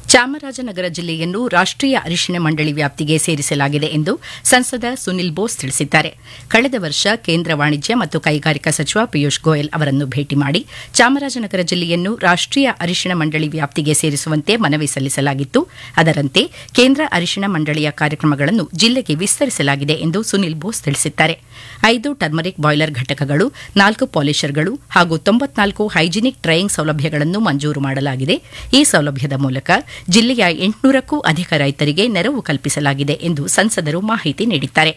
ಚಾಮರಾಜನಗರ ಜಿಲ್ಲೆಯನ್ನು ರಾಷ್ಟೀಯ ಅರಿಶಿಣ ಮಂಡಳಿ ವ್ಯಾಪ್ತಿಗೆ ಸೇರಿಸಲಾಗಿದೆ ಎಂದು ಸಂಸದ ಸುನಿಲ್ ಬೋಸ್ ತಿಳಿಸಿದ್ದಾರೆ ಕಳೆದ ವರ್ಷ ಕೇಂದ್ರ ವಾಣಿಜ್ಯ ಮತ್ತು ಕೈಗಾರಿಕಾ ಸಚಿವ ಪಿಯೂಷ್ ಗೋಯಲ್ ಅವರನ್ನು ಭೇಟಿ ಮಾಡಿ ಚಾಮರಾಜನಗರ ಜಿಲ್ಲೆಯನ್ನು ರಾಷ್ಟೀಯ ಅರಿಶಿಣ ಮಂಡಳಿ ವ್ಯಾಪ್ತಿಗೆ ಸೇರಿಸುವಂತೆ ಮನವಿ ಸಲ್ಲಿಸಲಾಗಿತ್ತು ಅದರಂತೆ ಕೇಂದ್ರ ಅರಿಶಿಣ ಮಂಡಳಿಯ ಕಾರ್ಯಕ್ರಮಗಳನ್ನು ಜಿಲ್ಲೆಗೆ ವಿಸ್ತರಿಸಲಾಗಿದೆ ಎಂದು ಸುನಿಲ್ ಬೋಸ್ ತಿಳಿಸಿದ್ದಾರೆ ಐದು ಟರ್ಮರಿಕ್ ಬಾಯ್ಲರ್ ಘಟಕಗಳು ನಾಲ್ಕು ಪಾಲಿಷರ್ಗಳು ಹಾಗೂ ತೊಂಬತ್ನಾಲ್ಕು ಹೈಜಿನಿಕ್ ಡ್ರೈಯಿಂಗ್ ಸೌಲಭ್ಯಗಳನ್ನು ಮಂಜೂರು ಮಾಡಲಾಗಿದೆ ಈ ಸೌಲಭ್ಯದ ಮೂಲಕ ಜಿಲ್ಲೆಯ ಎಂಟುನೂರಕ್ಕೂ ಅಧಿಕ ರೈತರಿಗೆ ನೆರವು ಕಲ್ಪಿಸಲಾಗಿದೆ ಎಂದು ಸಂಸದರು ಮಾಹಿತಿ ನೀಡಿದ್ದಾರೆ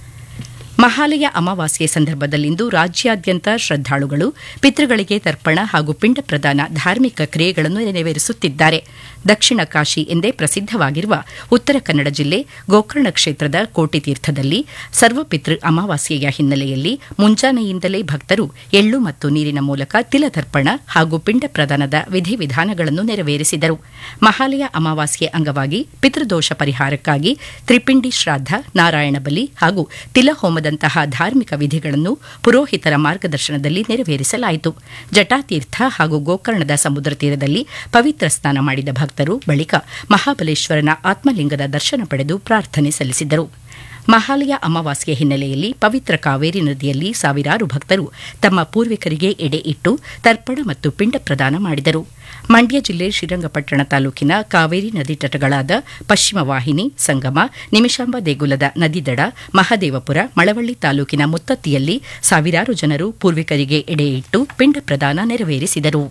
ಮಹಾಲಯ ಅಮಾವಾಸ್ಯೆ ಸಂದರ್ಭದಲ್ಲಿಂದು ರಾಜ್ಯಾದ್ಯಂತ ಶ್ರದ್ದಾಳುಗಳು ಪಿತೃಗಳಿಗೆ ತರ್ಪಣ ಹಾಗೂ ಪಿಂಡ ಪ್ರದಾನ ಧಾರ್ಮಿಕ ಕ್ರಿಯೆಗಳನ್ನು ನೆರವೇರಿಸುತ್ತಿದ್ದಾರೆ ದಕ್ಷಿಣ ಕಾಶಿ ಎಂದೇ ಪ್ರಸಿದ್ದವಾಗಿರುವ ಉತ್ತರ ಕನ್ನಡ ಜಿಲ್ಲೆ ಗೋಕರ್ಣ ಕ್ಷೇತ್ರದ ಕೋಟಿತೀರ್ಥದಲ್ಲಿ ಸರ್ವಪಿತೃ ಅಮಾವಾಸ್ಯೆಯ ಹಿನ್ನೆಲೆಯಲ್ಲಿ ಮುಂಜಾನೆಯಿಂದಲೇ ಭಕ್ತರು ಎಳ್ಳು ಮತ್ತು ನೀರಿನ ಮೂಲಕ ತಿಲತರ್ಪಣ ಹಾಗೂ ಪಿಂಡ ಪ್ರದಾನದ ವಿಧಿವಿಧಾನಗಳನ್ನು ನೆರವೇರಿಸಿದರು ಮಹಾಲಯ ಅಮಾವಾಸ್ಯೆ ಅಂಗವಾಗಿ ಪಿತೃದೋಷ ಪರಿಹಾರಕ್ಕಾಗಿ ತ್ರಿಪಿಂಡಿ ಶ್ರಾದ್ದ ನಾರಾಯಣ ಬಲಿ ಹಾಗೂ ತಿಲಹೋಮದಂತಹ ಧಾರ್ಮಿಕ ವಿಧಿಗಳನ್ನು ಪುರೋಹಿತರ ಮಾರ್ಗದರ್ಶನದಲ್ಲಿ ನೆರವೇರಿಸಲಾಯಿತು ಜಟಾತೀರ್ಥ ಹಾಗೂ ಗೋಕರ್ಣದ ಸಮುದ್ರ ತೀರದಲ್ಲಿ ಪವಿತ್ರ ಸ್ನಾನ ಮಾಡಿದ ಭಕ್ತರು ಬಳಿಕ ಮಹಾಬಲೇಶ್ವರನ ಆತ್ಮಲಿಂಗದ ದರ್ಶನ ಪಡೆದು ಪ್ರಾರ್ಥನೆ ಸಲ್ಲಿಸಿದರು ಮಹಾಲಯ ಅಮಾವಾಸ್ಯೆ ಹಿನ್ನೆಲೆಯಲ್ಲಿ ಪವಿತ್ರ ಕಾವೇರಿ ನದಿಯಲ್ಲಿ ಸಾವಿರಾರು ಭಕ್ತರು ತಮ್ಮ ಪೂರ್ವಿಕರಿಗೆ ಎಡೆ ಇಟ್ಟು ತರ್ಪಣ ಮತ್ತು ಪಿಂಡ ಪ್ರದಾನ ಮಾಡಿದರು ಮಂಡ್ಯ ಜಿಲ್ಲೆ ಶ್ರೀರಂಗಪಟ್ಟಣ ತಾಲೂಕಿನ ಕಾವೇರಿ ನದಿ ತಟಗಳಾದ ಪಶ್ಚಿಮ ವಾಹಿನಿ ಸಂಗಮ ನಿಮಿಷಾಂಬ ದೇಗುಲದ ನದಿದಡ ಮಹದೇವಪುರ ಮಳವಳ್ಳಿ ತಾಲೂಕಿನ ಮುತ್ತತ್ತಿಯಲ್ಲಿ ಸಾವಿರಾರು ಜನರು ಪೂರ್ವಿಕರಿಗೆ ಎಡೆ ಇಟ್ಟು ಪಿಂಡ ಪ್ರದಾನ ನೆರವೇರಿಸಿದರು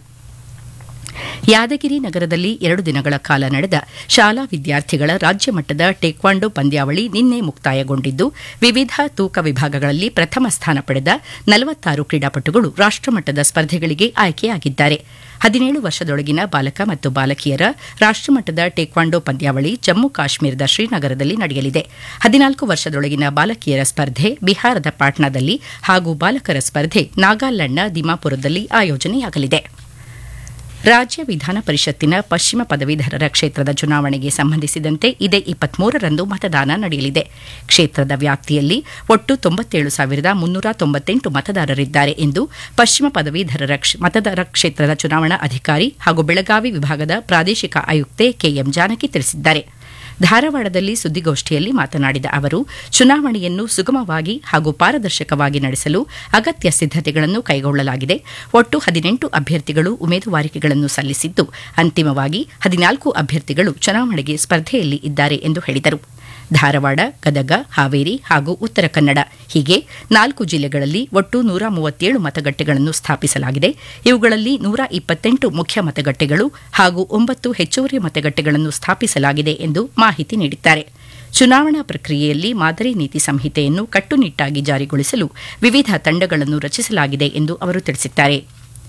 ಯಾದಗಿರಿ ನಗರದಲ್ಲಿ ಎರಡು ದಿನಗಳ ಕಾಲ ನಡೆದ ಶಾಲಾ ವಿದ್ಯಾರ್ಥಿಗಳ ರಾಜ್ಯ ಮಟ್ಟದ ಟೇಕ್ವಾಂಡೋ ಪಂದ್ಯಾವಳಿ ನಿನ್ನೆ ಮುಕ್ತಾಯಗೊಂಡಿದ್ದು ವಿವಿಧ ತೂಕ ವಿಭಾಗಗಳಲ್ಲಿ ಪ್ರಥಮ ಸ್ಥಾನ ಪಡೆದ ನಲವತ್ತಾರು ಕ್ರೀಡಾಪಟುಗಳು ರಾಷ್ಟಮಟ್ಟದ ಸ್ಪರ್ಧೆಗಳಿಗೆ ಆಯ್ಕೆಯಾಗಿದ್ದಾರೆ ಹದಿನೇಳು ವರ್ಷದೊಳಗಿನ ಬಾಲಕ ಮತ್ತು ಬಾಲಕಿಯರ ರಾಷ್ಟಮಟ್ಟದ ಟೇಕ್ವಾಂಡೋ ಪಂದ್ಯಾವಳಿ ಜಮ್ಮು ಕಾಶ್ಮೀರದ ಶ್ರೀನಗರದಲ್ಲಿ ನಡೆಯಲಿದೆ ಹದಿನಾಲ್ಕು ವರ್ಷದೊಳಗಿನ ಬಾಲಕಿಯರ ಸ್ಪರ್ಧೆ ಬಿಹಾರದ ಪಾಟ್ನಾದಲ್ಲಿ ಹಾಗೂ ಬಾಲಕರ ಸ್ಪರ್ಧೆ ನಾಗಾಲ್ಯಾಂಡ್ನ ದಿಮಾಪುರದಲ್ಲಿ ಆಯೋಜನೆಯಾಗಲಿದೆ ರಾಜ್ಯ ವಿಧಾನ ಪರಿಷತ್ತಿನ ಪಶ್ಚಿಮ ಪದವೀಧರರ ಕ್ಷೇತ್ರದ ಚುನಾವಣೆಗೆ ಸಂಬಂಧಿಸಿದಂತೆ ಇದೇ ಇಪ್ಪತ್ಮೂರರಂದು ಮತದಾನ ನಡೆಯಲಿದೆ ಕ್ಷೇತ್ರದ ವ್ಯಾಪ್ತಿಯಲ್ಲಿ ಒಟ್ಟು ತೊಂಬತ್ತೇಳು ಸಾವಿರದ ಮುನ್ನೂರ ತೊಂಬತ್ತೆಂಟು ಮತದಾರರಿದ್ದಾರೆ ಎಂದು ಪಶ್ಚಿಮ ಪದವೀಧರರ ಮತದಾರ ಕ್ಷೇತ್ರದ ಚುನಾವಣಾ ಅಧಿಕಾರಿ ಹಾಗೂ ಬೆಳಗಾವಿ ವಿಭಾಗದ ಪ್ರಾದೇಶಿಕ ಆಯುಕ್ತೆ ಕೆಎಂ ಜಾನಕಿ ತಿಳಿಸಿದ್ದಾರೆ ಧಾರವಾಡದಲ್ಲಿ ಸುದ್ದಿಗೋಷ್ಠಿಯಲ್ಲಿ ಮಾತನಾಡಿದ ಅವರು ಚುನಾವಣೆಯನ್ನು ಸುಗಮವಾಗಿ ಹಾಗೂ ಪಾರದರ್ಶಕವಾಗಿ ನಡೆಸಲು ಅಗತ್ಯ ಸಿದ್ದತೆಗಳನ್ನು ಕೈಗೊಳ್ಳಲಾಗಿದೆ ಒಟ್ಟು ಹದಿನೆಂಟು ಅಭ್ಯರ್ಥಿಗಳು ಉಮೇದುವಾರಿಕೆಗಳನ್ನು ಸಲ್ಲಿಸಿದ್ದು ಅಂತಿಮವಾಗಿ ಹದಿನಾಲ್ಕು ಅಭ್ಯರ್ಥಿಗಳು ಚುನಾವಣೆಗೆ ಸ್ಪರ್ಧೆಯಲ್ಲಿ ಇದ್ದಾರೆ ಎಂದು ಹೇಳಿದರು ಧಾರವಾಡ ಗದಗ ಹಾವೇರಿ ಹಾಗೂ ಉತ್ತರ ಕನ್ನಡ ಹೀಗೆ ನಾಲ್ಕು ಜಿಲ್ಲೆಗಳಲ್ಲಿ ಒಟ್ಟು ನೂರ ಮೂವತ್ತೇಳು ಮತಗಟ್ಟೆಗಳನ್ನು ಸ್ಥಾಪಿಸಲಾಗಿದೆ ಇವುಗಳಲ್ಲಿ ನೂರ ಇಪ್ಪತ್ತೆಂಟು ಮುಖ್ಯ ಮತಗಟ್ಟೆಗಳು ಹಾಗೂ ಒಂಬತ್ತು ಹೆಚ್ಚುವರಿ ಮತಗಟ್ಟೆಗಳನ್ನು ಸ್ಥಾಪಿಸಲಾಗಿದೆ ಎಂದು ಮಾಹಿತಿ ನೀಡಿದ್ದಾರೆ ಚುನಾವಣಾ ಪ್ರಕ್ರಿಯೆಯಲ್ಲಿ ಮಾದರಿ ನೀತಿ ಸಂಹಿತೆಯನ್ನು ಕಟ್ಟುನಿಟ್ಟಾಗಿ ಜಾರಿಗೊಳಿಸಲು ವಿವಿಧ ತಂಡಗಳನ್ನು ರಚಿಸಲಾಗಿದೆ ಎಂದು ಅವರು ತಿಳಿಸಿದ್ದಾರೆ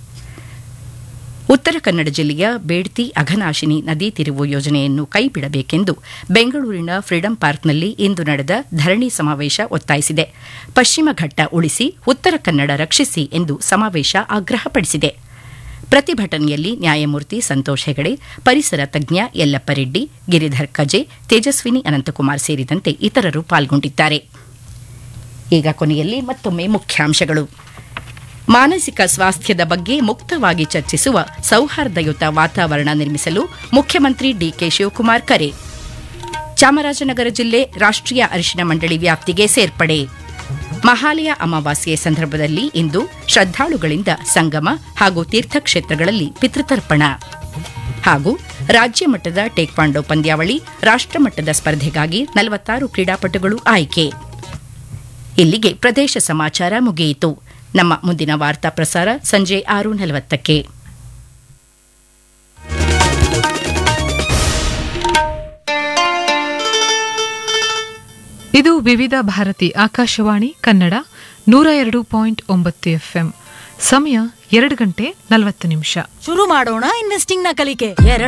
ಉತ್ತರ ಕನ್ನಡ ಜಿಲ್ಲೆಯ ಬೇಡ್ತಿ ಅಘನಾಶಿನಿ ನದಿ ತಿರುವು ಯೋಜನೆಯನ್ನು ಕೈಬಿಡಬೇಕೆಂದು ಬೆಂಗಳೂರಿನ ಫ್ರೀಡಂ ಪಾರ್ಕ್ನಲ್ಲಿ ಇಂದು ನಡೆದ ಧರಣಿ ಸಮಾವೇಶ ಒತ್ತಾಯಿಸಿದೆ ಪಶ್ಚಿಮ ಘಟ್ಟ ಉಳಿಸಿ ಉತ್ತರ ಕನ್ನಡ ರಕ್ಷಿಸಿ ಎಂದು ಸಮಾವೇಶ ಆಗ್ರಹಪಡಿಸಿದೆ ಪ್ರತಿಭಟನೆಯಲ್ಲಿ ನ್ಯಾಯಮೂರ್ತಿ ಸಂತೋಷ್ ಹೆಗಡೆ ಪರಿಸರ ತಜ್ಞ ಯಲ್ಲಪ್ಪ ರೆಡ್ಡಿ ಗಿರಿಧರ್ ಕಜೆ ತೇಜಸ್ವಿನಿ ಅನಂತಕುಮಾರ್ ಸೇರಿದಂತೆ ಇತರರು ಪಾಲ್ಗೊಂಡಿದ್ದಾರೆ ಈಗ ಕೊನೆಯಲ್ಲಿ ಮತ್ತೊಮ್ಮೆ ಮುಖ್ಯಾಂಶಗಳು ಮಾನಸಿಕ ಸ್ವಾಸ್ಥ್ಯದ ಬಗ್ಗೆ ಮುಕ್ತವಾಗಿ ಚರ್ಚಿಸುವ ಸೌಹಾರ್ದಯುತ ವಾತಾವರಣ ನಿರ್ಮಿಸಲು ಮುಖ್ಯಮಂತ್ರಿ ಡಿಕೆ ಶಿವಕುಮಾರ್ ಕರೆ ಚಾಮರಾಜನಗರ ಜಿಲ್ಲೆ ರಾಷ್ಟೀಯ ಅರಿಶಿನ ಮಂಡಳಿ ವ್ಯಾಪ್ತಿಗೆ ಸೇರ್ಪಡೆ ಮಹಾಲಯ ಅಮಾವಾಸ್ಯೆ ಸಂದರ್ಭದಲ್ಲಿ ಇಂದು ಶ್ರದ್ದಾಳುಗಳಿಂದ ಸಂಗಮ ಹಾಗೂ ತೀರ್ಥಕ್ಷೇತ್ರಗಳಲ್ಲಿ ಪಿತೃತರ್ಪಣ ಹಾಗೂ ರಾಜ್ಯ ಮಟ್ಟದ ಟೇಕ್ವಾಂಡೋ ಪಂದ್ಯಾವಳಿ ರಾಷ್ಟಮಟ್ಟದ ಸ್ಪರ್ಧೆಗಾಗಿ ನಲವತ್ತಾರು ಕ್ರೀಡಾಪಟುಗಳು ಆಯ್ಕೆ ಇಲ್ಲಿಗೆ ಪ್ರದೇಶ ಸಮಾಚಾರ ಮುಗಿಯಿತು ನಮ್ಮ ಮುಂದಿನ ವಾರ್ತಾ ಪ್ರಸಾರ ಸಂಜೆ ಆರು ನಲವತ್ತಕ್ಕೆ ಇದು ವಿವಿಧ ಭಾರತಿ ಆಕಾಶವಾಣಿ ಕನ್ನಡ ನೂರ ಎರಡು ಪಾಯಿಂಟ್ ಒಂಬತ್ತು ಎಫ್ಎಂ ಸಮಯ ಎರಡು ಗಂಟೆ ನಲವತ್ತು ನಿಮಿಷ ಶುರು ಮಾಡೋಣ ಇನ್ವೆಸ್ಟಿಂಗ್ ನ ಕಲಿಕೆ ಎರಡು